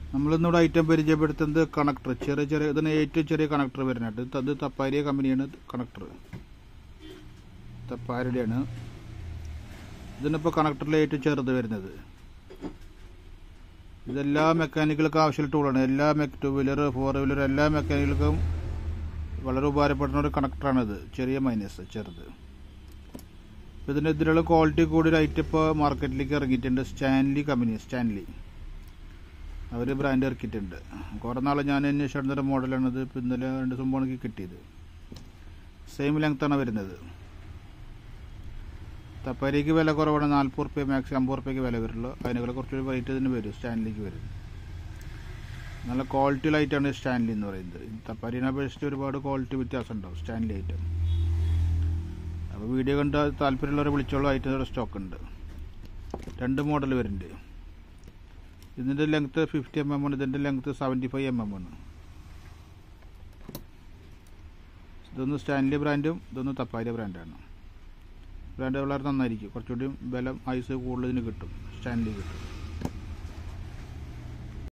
നമ്മളിന്നിവിടെ item പരിചയപ്പെടുത്തുന്നത് connector ചെറിയ ചെറിയ ഇതിന് ഏറ്റവും ചെറിയ കണക്ടർ വരുന്നുണ്ട് ഇത് അത് തപ്പാരിയ കമ്പനിയാണ് കണക്ടർ തപ്പാരിയുടെയാണ് ഇതിനിപ്പോൾ കണക്ടറിൽ ഏറ്റവും ചെറുത് വരുന്നത് ഇതെല്ലാ മെക്കാനിക്കൽക്കും ആവശ്യമുള്ള ടൂളാണ് എല്ലാ മെക് ടു വീലർ ഫോർ വീലർ എല്ലാ മെക്കാനിക്കൽക്കും വളരെ ഉപകാരപ്പെടുന്ന ഒരു കണക്ടറാണിത് ചെറിയ മൈനസ് ചെറുത് ഇപ്പം ഇതിന് ഇതിലുള്ള ക്വാളിറ്റി കൂടി ഒരു ഐറ്റം ഇപ്പോൾ മാർക്കറ്റിലേക്ക് ഇറങ്ങിയിട്ടുണ്ട് സ്റ്റാൻലി കമ്പനി സ്റ്റാൻലി അവർ ബ്രാൻഡ് ഇറക്കിയിട്ടുണ്ട് കുറേ നാൾ ഞാൻ അന്വേഷിച്ചിരുന്ന ഒരു മോഡലാണിത് ഇപ്പം ഇന്നലെ രണ്ട് ദിവസം മുമ്പ് എനിക്ക് കിട്ടിയത് സെയിം ലെങ്ത്താണ് വരുന്നത് തപ്പാരിക്ക് വില കുറവാണ് നാൽപ്പത് റുപ്യ മാക്സിമം അമ്പത് റുപ്യക്ക് വില വരുള്ളൂ അതിനേക്കാൾ കുറച്ചൊരു റേറ്റ് ഇതിന് വരും സ്റ്റാൻഡിലേക്ക് വരും നല്ല ക്വാളിറ്റി ലൈറ്റാണ് സ്റ്റാൻലി എന്ന് പറയുന്നത് തപ്പാരിനെ അപേക്ഷിച്ച് ഒരുപാട് ക്വാളിറ്റി വ്യത്യാസം ഉണ്ടാവും സ്റ്റാൻലി ഐറ്റം അപ്പോൾ വീഡിയോ കണ്ട് താല്പര്യമുള്ളവരെ വിളിച്ചോളൂ ഐറ്റം സ്റ്റോക്ക് ഉണ്ട് രണ്ട് മോഡൽ വരുന്നുണ്ട് ഇതിൻ്റെ ലെങ്ത്ത് ഫിഫ്റ്റി എം എം ആണ് ഇതിൻ്റെ length seventy five M M ആണ് ഇതൊന്ന് സ്റ്റാൻലി ബ്രാൻഡും ഇതൊന്ന് തപ്പാരി ബ്രാൻഡാണ് ബ്രാൻഡ് വളരെ നന്നായിരിക്കും കുറച്ചുകൂടി ബലം ഐസ് കൂടുതൽ ഇതിന് കിട്ടും സ്റ്റാൻലി കിട്ടും